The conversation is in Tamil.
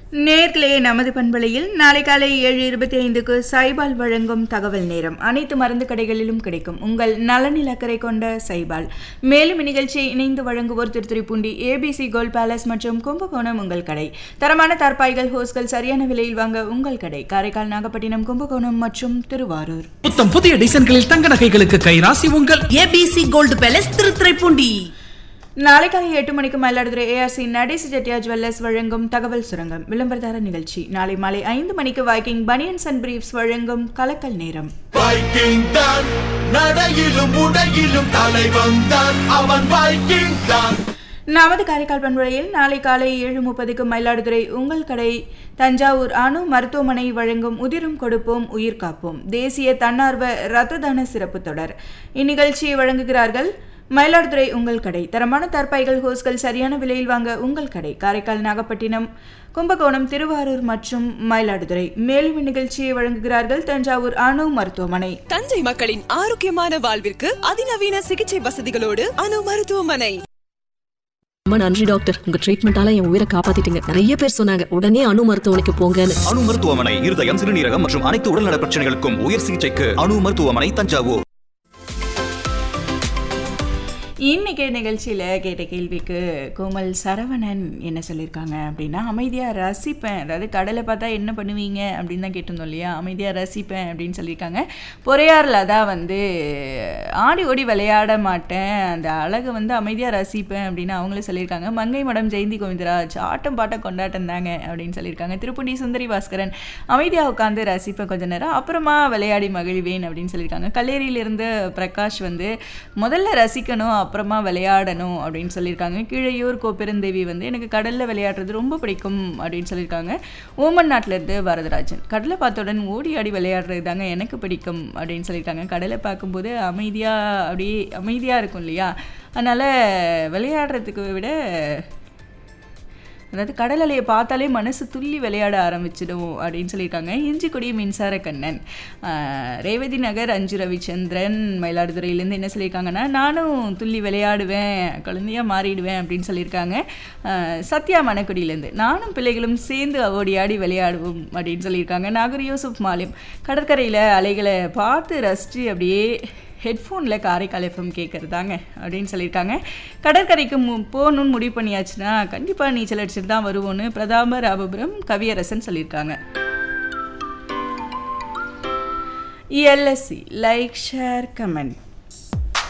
நேர்களே நமது பண்பலையில் நாளை காலை ஏழு இருபத்தி ஐந்துக்கு சைபால் வழங்கும் தகவல் நேரம் அனைத்து மருந்து கடைகளிலும் கிடைக்கும் உங்கள் நலனில் அக்கறை கொண்ட சைபால் மேலும் இந்நிகழ்ச்சியை இணைந்து வழங்குவோர் திருத்துறைப்பூண்டி ஏபிசி கோல்ட் பேலஸ் மற்றும் கும்பகோணம் உங்கள் கடை தரமான தற்பாய்கள் ஹோஸ்கள் சரியான விலையில் வாங்க உங்கள் கடை காரைக்கால் நாகப்பட்டினம் கும்பகோணம் மற்றும் திருவாரூர் புத்தம் புதிய டிசைன்களில் தங்க நகைகளுக்கு கைராசி உங்கள் ஏபிசி கோல்டு பேலஸ் திருத்துறைப்பூண்டி நாளை காலை எட்டு மணிக்கு மயிலாடுதுறை ஏஆர்சி நடேசி செட்டியா ஜுவல்லர்ஸ் வழங்கும் தகவல் சுரங்கம் விளம்பரதார நிகழ்ச்சி நாளை மாலை ஐந்து மணிக்கு வைக்கிங் பனியன்ஸ் அண்ட் பிரீஃப்ஸ் வழங்கும் கலக்கல் நேரம் வைக்கிங் தான் நடையிலும் உடையிலும் தலைவன் தான் அவன் வைக்கிங் தான் நமது காரைக்கால் பண்புறையில் நாளை காலை ஏழு முப்பதுக்கு மயிலாடுதுறை உங்கள் கடை தஞ்சாவூர் அணு மருத்துவமனை வழங்கும் உதிரும் கொடுப்போம் உயிர் காப்போம் தேசிய தன்னார்வ இரத்த தான சிறப்பு தொடர் இந்நிகழ்ச்சியை வழங்குகிறார்கள் மயிலாடுதுறை உங்கள் கடை தரமான தற்பாய்கள் ஹோஸ்கள் சரியான விலையில் வாங்க உங்கள் கடை காரைக்கால் நாகப்பட்டினம் கும்பகோணம் திருவாரூர் மற்றும் மயிலாடுதுறை மேலும் இந்நிகழ்ச்சியை வழங்குகிறார்கள் தஞ்சாவூர் அணு மருத்துவமனை தஞ்சை மக்களின் ஆரோக்கியமான வாழ்விற்கு அதிநவீன சிகிச்சை வசதிகளோடு அணு மருத்துவமனை ரொம்ப நன்றி டாக்டர் உங்க ட்ரீட்மெண்டால என் உயிரை காப்பாத்திட்டீங்க நிறைய பேர் சொன்னாங்க உடனே அணு மருத்துவமனைக்கு போங்கன்னு அணு மருத்துவமனை இருதயம் சிறுநீரகம் மற்றும் அனைத்து உடல்நல பிரச்சனைகளுக்கும் உயர் சிகிச்சைக்கு அணு மருத்துவமனை தஞ்சாவூர் இன்னைக்கு நிகழ்ச்சியில் கேட்ட கேள்விக்கு கோமல் சரவணன் என்ன சொல்லியிருக்காங்க அப்படின்னா அமைதியாக ரசிப்பேன் அதாவது கடலை பார்த்தா என்ன பண்ணுவீங்க அப்படின்னு தான் கேட்டிருந்தோம் இல்லையா அமைதியாக ரசிப்பேன் அப்படின்னு சொல்லியிருக்காங்க பொறையாரில் தான் வந்து ஆடி ஓடி விளையாட மாட்டேன் அந்த அழகை வந்து அமைதியாக ரசிப்பேன் அப்படின்னு அவங்களும் சொல்லியிருக்காங்க மங்கை மடம் ஜெயந்தி கோவிந்தராஜ் ஆட்டம் பாட்டம் கொண்டாட்டம் தாங்க அப்படின்னு சொல்லியிருக்காங்க திருப்பூண்டி சுந்தரி பாஸ்கரன் அமைதியாக உட்காந்து ரசிப்பேன் கொஞ்ச நேரம் அப்புறமா விளையாடி மகிழ்வேன் அப்படின்னு சொல்லியிருக்காங்க கல்லேரியிலிருந்து பிரகாஷ் வந்து முதல்ல ரசிக்கணும் அப்புறமா விளையாடணும் அப்படின்னு சொல்லியிருக்காங்க கீழையூர் கோப்பெருந்தேவி வந்து எனக்கு கடலில் விளையாடுறது ரொம்ப பிடிக்கும் அப்படின்னு சொல்லியிருக்காங்க ஓமன் நாட்டிலேருந்து வரதராஜன் கடலை பார்த்தவுடன் ஓடி ஆடி விளையாடுறது தாங்க எனக்கு பிடிக்கும் அப்படின்னு சொல்லியிருக்காங்க கடலை பார்க்கும்போது அமைதியாக அப்படியே அமைதியாக இருக்கும் இல்லையா அதனால் விளையாடுறதுக்கு விட அதாவது கடல் அலையை பார்த்தாலே மனசு துள்ளி விளையாட ஆரம்பிச்சிடும் அப்படின்னு சொல்லியிருக்காங்க இஞ்சிக்குடி மின்சார கண்ணன் ஆஹ் ரேவதி நகர் அஞ்சு ரவிச்சந்திரன் மயிலாடுதுறையிலேருந்து என்ன சொல்லியிருக்காங்கன்னா நானும் துள்ளி விளையாடுவேன் குழந்தையா மாறிடுவேன் அப்படின்னு சொல்லியிருக்காங்க ஆஹ் சத்யா மணக்குடியிலேருந்து நானும் பிள்ளைகளும் சேர்ந்து ஓடி ஆடி விளையாடுவோம் அப்படின்னு சொல்லியிருக்காங்க நாகர் யூசுப் மாலிம் கடற்கரையில் அலைகளை பார்த்து ரசித்து அப்படியே ஹெட்ஃபோனில் காரைக்கால் எஃப்எம் கேட்குறதாங்க அப்படின்னு சொல்லியிருக்காங்க கடற்கரைக்கு மு போகணுன்னு முடிவு பண்ணியாச்சுன்னா கண்டிப்பாக நீச்சல் அடிச்சுட்டு தான் வருவோன்னு பிரதாப ராபபுரம் கவியரசன் சொல்லியிருக்காங்க எல்எஸ்சி லைக் ஷேர் கமெண்ட்